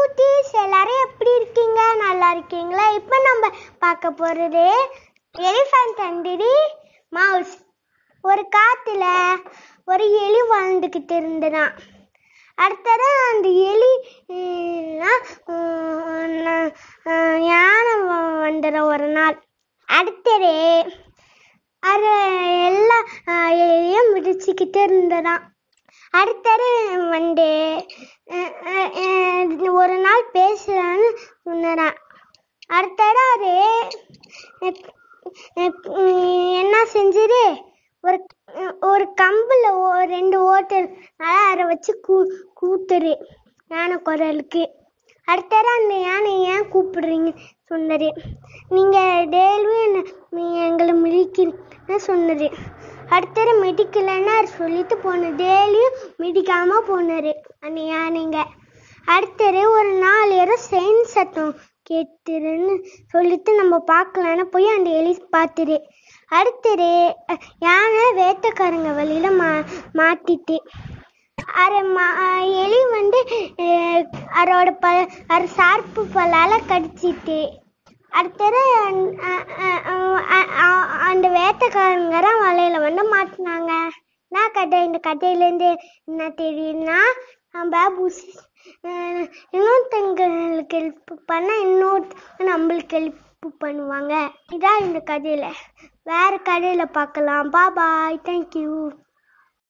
குட்டீஸ் எல்லாரும் எப்படி இருக்கீங்க நல்லா இருக்கீங்களா இப்போ நம்ம பார்க்க போறது எலிஃபண்ட் அண்ட் மவுஸ் ஒரு காத்துல ஒரு எலி வாழ்ந்துக்கிட்டு இருந்ததாம் அடுத்தது அந்த எலி ம், ம், ம், யானை வந்துடும் ஒரு நாள் அடுத்தது அது எல்லா அஹ், எலியும் மிதிச்சுக்கிட்டு இருந்ததாம் அடுத்தது வந்து அஹ், அஹ், அஹ், ஒரு நாள் பேசுறான்னு சொன்னதான் அடுத்தது அது அஹ், அஹ், உம், என்ன செஞ்சது ஒரு ஒரு கம்பில் ஒரு ரெண்டு ஓட்டு அதை வச்சு கூ கூத்துரு யானை குரலுக்கு அடுத்தது அந்த யானை ஏன் கூப்பிடுறீங்க சொன்னது நீங்கள் டெய்லியும் என்ன நீ- எங்களை மிதிக்கிறீங்கன்னு சொன்னது அடுத்தது மிதிக்கலைன்னா சொல்லிட்டு போன டெய்லியும் மிதிக்காமல் போனார் அந்த யானைங்க அடுத்தது ஒரு நாலு நேரம் செயின் சத்தம் கேட்டுருன்னு சொல்லிட்டு நம்ம பார்க்கலான்னு போய் அந்த எலி பார்த்துரு அடுத்தது அஹ், யானை வேட்டைக்காரங்க வழியில மா மாட்டிட்டு அரை மா அஹ், எலி வந்து அஹ், அதோட ப அது சார்பு பல்லால கடிச்சிட்டு அடுத்தது அஹ், அஹ், அஹ், அஹ், அஹ், அந்த வேட்டைக்காரங்க தான் வலையில வந்து மாட்டினாங்க என்ன கதை இந்த கதையிலேருந்து என்ன தெரியுதுன்னா நம்ம புஷ் இன்னொருத்தங்களுக்கு ஹெல்ப் பண்ணால் இன்னொருத்தவங்க நம்மளுக்கு ஹெல்ப் பண்ணுவாங்க இதான் இந்த கதையில் வேறு கதையில் பார்க்கலாம் பா பாய் தேங்க்யூ